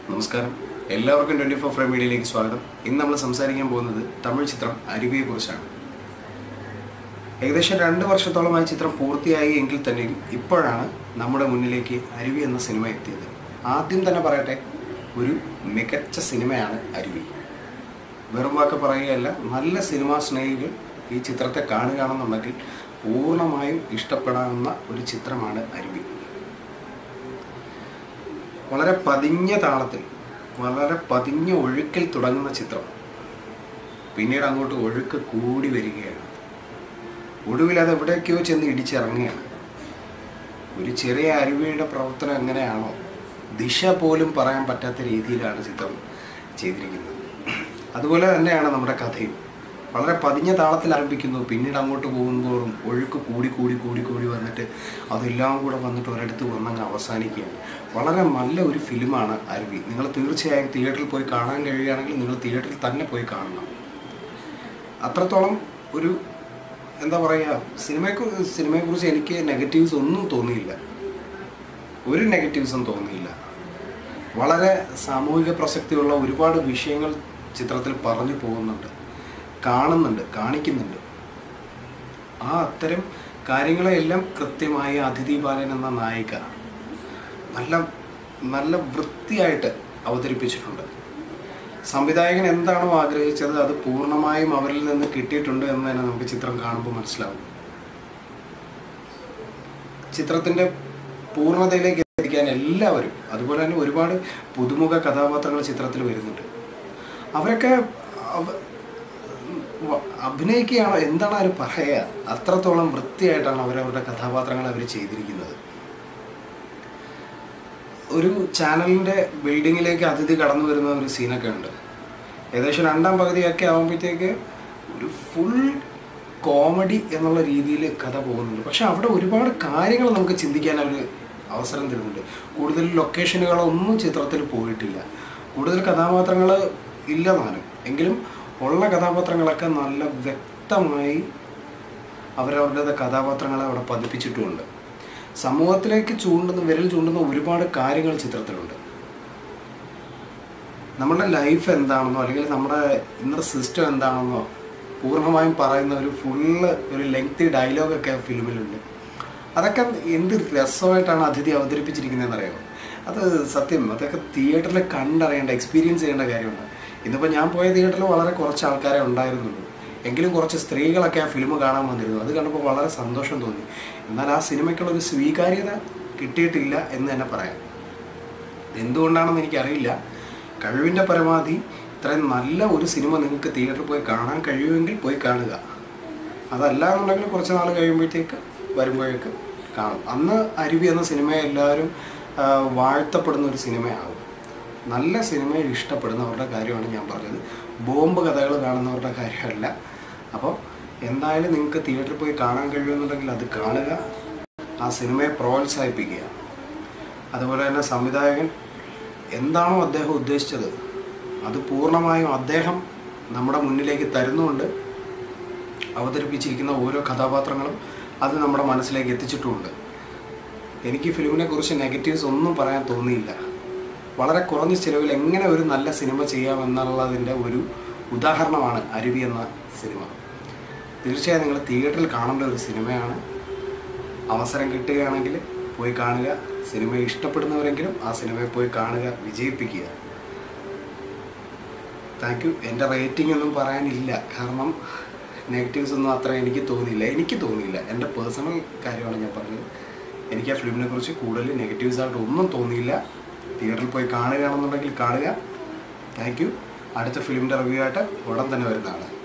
നമസ്കാരം എല്ലാവർക്കും twenty four frame മീഡിയയിലേക്ക് സ്വാഗതം ഇന്ന് നമ്മൾ സംസാരിക്കാൻ പോകുന്നത് തമിഴ് ചിത്രം അരുവിയെ കുറിച്ചാണ് ഏകദേശം രണ്ട് വർഷത്തോളമായി ചിത്രം പൂർത്തിയായി എങ്കിൽ തന്നെയും ഇപ്പോഴാണ് നമ്മുടെ മുന്നിലേക്ക് അരുവി എന്ന സിനിമ എത്തിയത് ആദ്യം തന്നെ പറയട്ടെ ഒരു മികച്ച സിനിമയാണ് അരുവി വെറും വാക്ക് പറയുകയല്ല നല്ല സിനിമാ സ്നേഹികൾ ഈ ചിത്രത്തെ കാണുകയാണെന്നുണ്ടെങ്കിൽ പൂർണ്ണമായും ഇഷ്ടപ്പെടാവുന്ന ഒരു ചിത്രമാണ് അരുവി വളരെ പതിഞ്ഞ താളത്തിൽ വളരെ പതിഞ്ഞ ഒഴുക്കിൽ തുടങ്ങുന്ന ചിത്രം പിന്നീട് അങ്ങോട്ട് ഒഴുക്ക് കൂടി വരികയാണ് ഒടുവിൽ അത് എവിടേക്കോ ചെന്ന് ഇടിച്ചിറങ്ങുകയാണ് ഒരു ചെറിയ അരുവിയുടെ പ്രവർത്തനം എങ്ങനെയാണോ ദിശ പോലും പറയാൻ പറ്റാത്ത രീതിയിലാണ് ചിത്രം ചെയ്തിരിക്കുന്നത് അതുപോലെ തന്നെയാണ് നമ്മുടെ കഥയും വളരെ പതിഞ്ഞ താളത്തിൽ ആരംഭിക്കുന്നു പിന്നീട് അങ്ങോട്ട് പോകുമ്പോഴും ഒഴുക്ക് കൂടി കൂടി കൂടി കൂടി വന്നിട്ട് അതെല്ലാം കൂടെ വന്നിട്ട് ഒരിടത്ത് വന്നങ്ങ് അവസാനിക്കുകയാണ് വളരെ നല്ല ഒരു ഫിലിമാണ് അരുവി നിങ്ങൾ തീർച്ചയായും തിയേറ്ററിൽ പോയി കാണാൻ കഴിയുകയാണെങ്കിൽ നിങ്ങൾ തിയേറ്ററിൽ തന്നെ പോയി കാണണം അത്രത്തോളം ഒരു എന്താ പറയുക സിനിമയെ സിനിമയെക്കുറിച്ച് എനിക്ക് നെഗറ്റീവ്സ് ഒന്നും തോന്നിയില്ല ഒരു നെഗറ്റീവ്സും തോന്നിയില്ല വളരെ സാമൂഹിക പ്രസക്തിയുള്ള ഒരുപാട് വിഷയങ്ങൾ ചിത്രത്തിൽ പറഞ്ഞു പോകുന്നുണ്ട് കാണുന്നുണ്ട് കാണിക്കുന്നുണ്ട് ആ അത്തരം കാര്യങ്ങളെല്ലാം കൃത്യമായി അതിഥി ബാലൻ എന്ന നായിക നല്ല നല്ല വൃത്തിയായിട്ട് അവതരിപ്പിച്ചിട്ടുണ്ട് സംവിധായകൻ എന്താണോ ആഗ്രഹിച്ചത് അത് പൂർണ്ണമായും അവരിൽ നിന്ന് കിട്ടിയിട്ടുണ്ട് എന്ന് തന്നെ നമുക്ക് ചിത്രം കാണുമ്പോൾ മനസ്സിലാവും ചിത്രത്തിന്റെ പൂർണ്ണതയിലേക്ക് എത്തിക്കാൻ എല്ലാവരും അതുപോലെ തന്നെ ഒരുപാട് പുതുമുഖ കഥാപാത്രങ്ങൾ ചിത്രത്തിൽ വരുന്നുണ്ട് അവരൊക്കെ അവ- വ- അഭിനയിക്കുകയാണോ എന്താണ് അവർ പറയുക അത്രത്തോളം വൃത്തിയായിട്ടാണ് അവരവരുടെ കഥാപാത്രങ്ങൾ അവർ ചെയ്തിരിക്കുന്നത് ഒരു ചാനലിന്റെ ബിൽഡിങ്ങിലേക്ക് അതിഥി കടന്നു വരുന്ന ഒരു സീനൊക്കെ ഉണ്ട് ഏകദേശം രണ്ടാം പകുതിയൊക്കെ ആകുമ്പോഴത്തേക്ക് ഒരു ഫുൾ കോമഡി എന്നുള്ള രീതിയിൽ കഥ പോകുന്നുണ്ട് പക്ഷെ അവിടെ ഒരുപാട് കാര്യങ്ങൾ നമുക്ക് ചിന്തിക്കാൻ അവർ അവസരം തരുന്നുണ്ട് കൂടുതൽ ലൊക്കേഷനുകളൊന്നും ചിത്രത്തിൽ പോയിട്ടില്ല കൂടുതൽ കഥാപാത്രങ്ങൾ ഇല്ല താനും എങ്കിലും ഉള്ള കഥാപാത്രങ്ങളൊക്കെ നല്ല വ്യക്തമായി അവരവരുടെ കഥാപാത്രങ്ങളെ അവിടെ പതിപ്പിച്ചിട്ടുമുണ്ട് സമൂഹത്തിലേക്ക് ചൂണ്ടുന്ന വിരൽ ചൂണ്ടുന്ന ഒരുപാട് കാര്യങ്ങൾ ചിത്രത്തിലുണ്ട് നമ്മുടെ ലൈഫ് എന്താണെന്നോ അല്ലെങ്കിൽ നമ്മുടെ ഇന്നർ സിസ്റ്റം എന്താണെന്നോ പൂർണ്ണമായും പറയുന്ന ഒരു ഫുള്ള് ഒരു ലെങ്തി ഡയലോഗൊക്കെ ഫിലിമിലുണ്ട് അതൊക്കെ എന്ത് രസമായിട്ടാണ് അതിഥി അവതരിപ്പിച്ചിരിക്കുന്നതെന്ന് അറിയാമോ അത് സത്യം അതൊക്കെ തിയേറ്ററിൽ കണ്ടറിയേണ്ട എക്സ്പീരിയൻസ് ചെയ്യേണ്ട കാര്യമാണ് ഇന്നിപ്പോൾ ഞാൻ പോയ തിയേറ്ററിൽ വളരെ കുറച്ച് ആൾക്കാരെ ഉണ്ടായിരുന്നുള്ളൂ എങ്കിലും കുറച്ച് സ്ത്രീകളൊക്കെ ആ ഫിലിം കാണാൻ വന്നിരുന്നു അത് കണ്ടപ്പോൾ വളരെ സന്തോഷം തോന്നി എന്നാൽ ആ സിനിമയ്ക്കുള്ള ഒരു സ്വീകാര്യത കിട്ടിയിട്ടില്ല എന്ന് തന്നെ പറയാം എന്തുകൊണ്ടാണെന്ന് എനിക്കറിയില്ല കഴിവിൻ്റെ പരമാവധി ഇത്രയും നല്ല ഒരു സിനിമ നിങ്ങൾക്ക് തിയേറ്ററിൽ പോയി കാണാൻ കഴിയുമെങ്കിൽ പോയി കാണുക അതല്ല എന്നുണ്ടെങ്കിൽ കുറച്ച് നാൾ കഴിയുമ്പോഴത്തേക്ക് വരുമ്പോഴേക്ക് കാണും അന്ന് അരുവി എന്ന സിനിമയെ എല്ലാവരും ആ, വാഴ്ത്തപ്പെടുന്ന ഒരു സിനിമയാകും നല്ല സിനിമയെ ഇഷ്ടപ്പെടുന്നവരുടെ കാര്യമാണ് ഞാൻ പറഞ്ഞത് ബോംബ് കഥകൾ കാണുന്നവരുടെ കാര്യമല്ല അപ്പോൾ എന്തായാലും നിങ്ങൾക്ക് തിയേറ്ററിൽ പോയി കാണാൻ കഴിയുമെന്നുണ്ടെങ്കിൽ അത് കാണുക ആ സിനിമയെ പ്രോത്സാഹിപ്പിക്കുക അതുപോലെ തന്നെ സംവിധായകൻ എന്താണോ അദ്ദേഹം ഉദ്ദേശിച്ചത് അത് പൂർണ്ണമായും അദ്ദേഹം നമ്മുടെ മുന്നിലേക്ക് തരുന്നുണ്ട് അവതരിപ്പിച്ചിരിക്കുന്ന ഓരോ കഥാപാത്രങ്ങളും അത് നമ്മുടെ മനസ്സിലേക്ക് എത്തിച്ചിട്ടുമുണ്ട് എനിക്ക് ഫിലിമിനെ കുറിച്ച് നെഗറ്റീവ്സ് ഒന്നും പറയാൻ തോന്നിയില്ല വളരെ കുറഞ്ഞ ചിലവിൽ എങ്ങനെ ഒരു നല്ല സിനിമ ചെയ്യാമെന്നുള്ളതിൻ്റെ ഒരു ഉദാഹരണമാണ് അരുവി എന്ന സിനിമ തീർച്ചയായും നിങ്ങൾ തിയേറ്ററിൽ കാണേണ്ട ഒരു സിനിമയാണ് അവസരം കിട്ടുകയാണെങ്കിൽ പോയി കാണുക സിനിമ ഇഷ്ടപ്പെടുന്നവരെങ്കിലും ആ സിനിമയെ പോയി കാണുക വിജയിപ്പിക്കുക താങ്ക് യു എൻ്റെ റേറ്റിംഗ് ഒന്നും പറയാനില്ല കാരണം നെഗറ്റീവ്സ് ഒന്നും അത്ര എനിക്ക് തോന്നിയില്ല എനിക്ക് തോന്നിയില്ല എൻ്റെ പേഴ്സണൽ കാര്യമാണ് ഞാൻ പറഞ്ഞത് എനിക്ക് ആ ഫിലിമിനെ കുറിച്ച് കൂടുതൽ നെഗറ്റീവ്സ് ആയിട്ട് ഒന്നും തോന്നിയില്ല തിയേറ്ററിൽ പോയി കാണുകയാണെന്നുണ്ടെങ്കിൽ കാണുക താങ്ക് യു അടുത്ത ഫിലിമിൻ്റെ റിവ്യൂ ആയിട്ട് ഉടൻ തന്നെ വരുന്നതാണ്